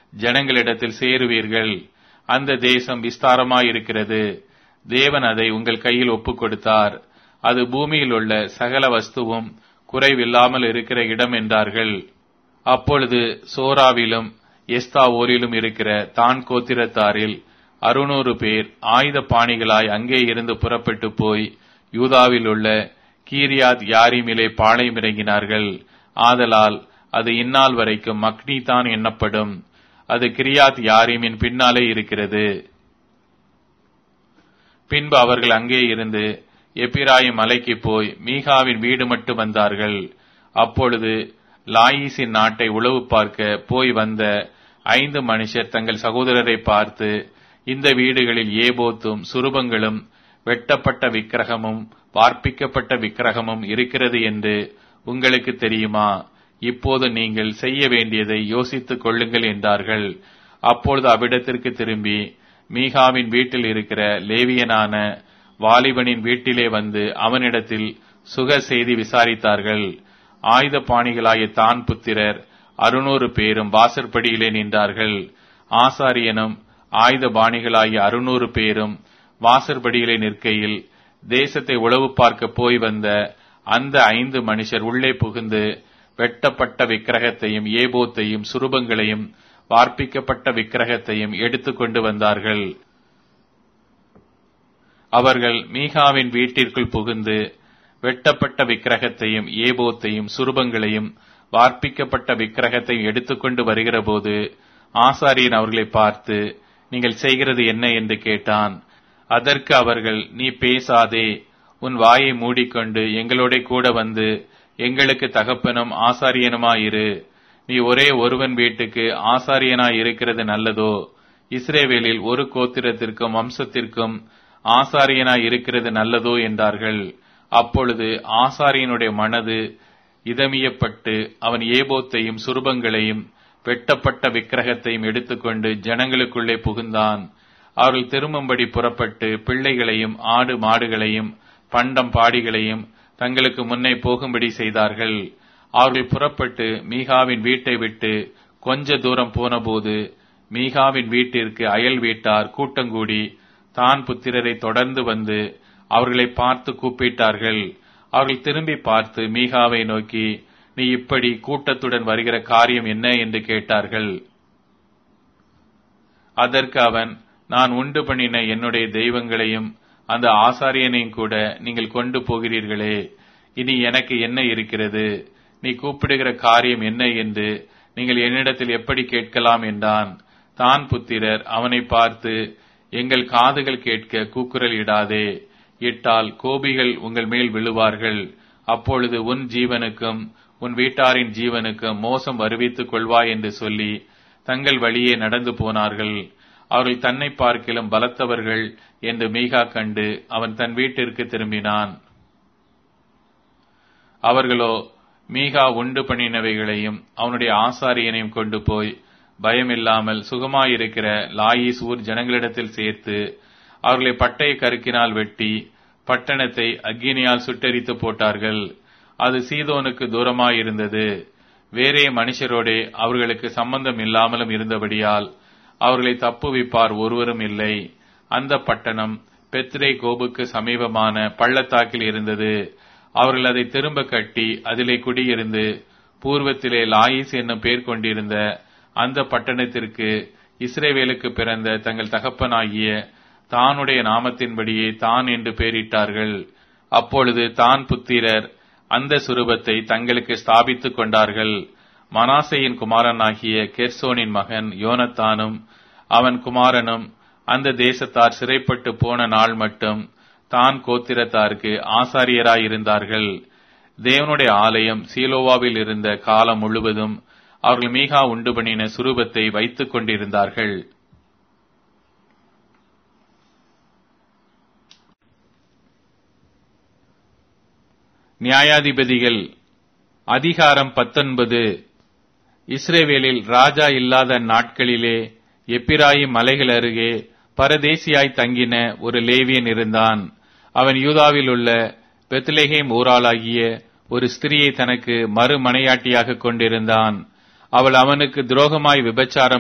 ஜனங்களிடத்தில் சேருவீர்கள் அந்த தேசம் விஸ்தாரமாயிருக்கிறது தேவன் அதை உங்கள் கையில் ஒப்புக் கொடுத்தார் அது பூமியில் உள்ள சகல வஸ்துவும் குறைவில்லாமல் இருக்கிற இடம் என்றார்கள் அப்பொழுது சோராவிலும் எஸ்தாவோரிலும் இருக்கிற தான் கோத்திரத்தாரில் அறுநூறு பேர் ஆயுத பாணிகளாய் அங்கே இருந்து புறப்பட்டு போய் யூதாவில் உள்ள கீரியாத் யாரிமிலே பாளையம் இறங்கினார்கள் ஆதலால் அது இந்நாள் வரைக்கும் மக்னி தான் எண்ணப்படும் அது கிரியாத் யாரிமின் பின்னாலே இருக்கிறது பின்பு அவர்கள் அங்கே இருந்து எப்பிராயும் மலைக்கு போய் மீகாவின் வீடு மட்டும் வந்தார்கள் அப்பொழுது லாயிசின் நாட்டை உளவு பார்க்க போய் வந்த ஐந்து மனுஷர் தங்கள் சகோதரரை பார்த்து இந்த வீடுகளில் ஏபோத்தும் சுரூபங்களும் வெட்டப்பட்ட விக்கிரகமும் வார்ப்பிக்கப்பட்ட விக்கிரகமும் இருக்கிறது என்று உங்களுக்கு தெரியுமா இப்போது நீங்கள் செய்ய வேண்டியதை யோசித்துக் கொள்ளுங்கள் என்றார்கள் அப்பொழுது அவ்விடத்திற்கு திரும்பி மீகாவின் வீட்டில் இருக்கிற லேவியனான வாலிபனின் வீட்டிலே வந்து அவனிடத்தில் சுக செய்தி விசாரித்தார்கள் ஆயுத பாணிகளாய தான் புத்திரர் அறுநூறு பேரும் வாசற்படியிலே நின்றார்கள் ஆசாரியனும் ஆயுத பாணிகளாகிய அறுநூறு பேரும் வாசற்படியிலே நிற்கையில் தேசத்தை உளவு பார்க்க போய் வந்த அந்த ஐந்து மனுஷர் உள்ளே புகுந்து வெட்டப்பட்ட விக்கிரகத்தையும் ஏபோத்தையும் சுரூபங்களையும் வார்ப்பிக்கப்பட்ட விக்கிரகத்தையும் எடுத்துக் கொண்டு வந்தார்கள் அவர்கள் மீகாவின் வீட்டிற்குள் புகுந்து வெட்டப்பட்ட விக்கிரகத்தையும் ஏபோத்தையும் சுரூபங்களையும் வார்ப்பிக்கப்பட்ட விக்கிரகத்தையும் எடுத்துக்கொண்டு வருகிறபோது ஆசாரியன் அவர்களை பார்த்து நீங்கள் செய்கிறது என்ன என்று கேட்டான் அதற்கு அவர்கள் நீ பேசாதே உன் வாயை மூடிக்கொண்டு எங்களோட கூட வந்து எங்களுக்கு தகப்பனும் ஆசாரியனுமாயிரு நீ ஒரே ஒருவன் வீட்டுக்கு ஆசாரியனாய் இருக்கிறது நல்லதோ இஸ்ரேவேலில் ஒரு கோத்திரத்திற்கும் வம்சத்திற்கும் ஆசாரியனாய் இருக்கிறது நல்லதோ என்றார்கள் அப்பொழுது ஆசாரியனுடைய மனது இதமியப்பட்டு அவன் ஏபோத்தையும் சுரூபங்களையும் வெட்டப்பட்ட விக்கிரகத்தையும் எடுத்துக்கொண்டு ஜனங்களுக்குள்ளே புகுந்தான் அவர்கள் திரும்பும்படி புறப்பட்டு பிள்ளைகளையும் ஆடு மாடுகளையும் பண்டம் பாடிகளையும் தங்களுக்கு முன்னே போகும்படி செய்தார்கள் அவர்கள் புறப்பட்டு மீகாவின் வீட்டை விட்டு கொஞ்ச தூரம் போனபோது மீகாவின் வீட்டிற்கு அயல் வீட்டார் கூட்டங்கூடி தான் புத்திரரை தொடர்ந்து வந்து அவர்களை பார்த்து கூப்பிட்டார்கள் அவர்கள் திரும்பி பார்த்து மீகாவை நோக்கி நீ இப்படி கூட்டத்துடன் வருகிற காரியம் என்ன என்று கேட்டார்கள் அதற்கு அவன் நான் உண்டு பண்ணின என்னுடைய தெய்வங்களையும் அந்த ஆசாரியனையும் கூட நீங்கள் கொண்டு போகிறீர்களே இனி எனக்கு என்ன இருக்கிறது நீ கூப்பிடுகிற காரியம் என்ன என்று நீங்கள் என்னிடத்தில் எப்படி கேட்கலாம் என்றான் தான் புத்திரர் அவனை பார்த்து எங்கள் காதுகள் கேட்க கூக்குரல் இடாதே இட்டால் கோபிகள் உங்கள் மேல் விழுவார்கள் அப்பொழுது உன் ஜீவனுக்கும் உன் வீட்டாரின் ஜீவனுக்கும் மோசம் வருவித்துக் கொள்வாய் என்று சொல்லி தங்கள் வழியே நடந்து போனார்கள் அவர்கள் தன்னை பார்க்கிலும் பலத்தவர்கள் என்று மீகா கண்டு அவன் தன் வீட்டிற்கு திரும்பினான் அவர்களோ மீகா உண்டு பண்ணினவைகளையும் அவனுடைய ஆசாரியனையும் கொண்டு போய் பயமில்லாமல் சுகமாயிருக்கிற லாயிஸ் ஊர் ஜனங்களிடத்தில் சேர்த்து அவர்களை பட்டய கருக்கினால் வெட்டி பட்டணத்தை அக்கினியால் சுட்டெரித்து போட்டார்கள் அது சீதோனுக்கு தூரமாயிருந்தது வேறே மனுஷரோடே அவர்களுக்கு சம்பந்தம் இல்லாமலும் இருந்தபடியால் அவர்களை தப்புவிப்பார் ஒருவரும் இல்லை அந்த பட்டணம் பெத்ரே கோபுக்கு சமீபமான பள்ளத்தாக்கில் இருந்தது அவர்கள் அதை திரும்ப கட்டி அதிலே குடியிருந்து பூர்வத்திலே லாயிஸ் என்னும் பேர் கொண்டிருந்த அந்த பட்டணத்திற்கு இஸ்ரேவேலுக்கு பிறந்த தங்கள் தகப்பனாகிய தானுடைய நாமத்தின்படியே தான் என்று பெயரிட்டார்கள் அப்பொழுது தான் புத்திரர் அந்த சுரூபத்தை தங்களுக்கு ஸ்தாபித்துக் கொண்டார்கள் மனாசையின் குமாரனாகிய கெர்சோனின் மகன் யோனத்தானும் அவன் குமாரனும் அந்த தேசத்தார் சிறைப்பட்டு போன நாள் மட்டும் தான் கோத்திரத்தாருக்கு ஆசாரியராயிருந்தார்கள் தேவனுடைய ஆலயம் சீலோவாவில் இருந்த காலம் முழுவதும் அவர்கள் மீகா உண்டு பண்ணின சுரூபத்தை வைத்துக் கொண்டிருந்தார்கள் நியாயாதிபதிகள் அதிகாரம் பத்தொன்பது இஸ்ரேவேலில் ராஜா இல்லாத நாட்களிலே எப்பிராயிம் மலைகள் அருகே பரதேசியாய் தங்கின ஒரு லேவியன் இருந்தான் அவன் யூதாவில் உள்ள பெத்லேஹேம் ஊராளாகிய ஒரு ஸ்திரியை தனக்கு மறுமனையாட்டியாக கொண்டிருந்தான் அவள் அவனுக்கு துரோகமாய் விபச்சாரம்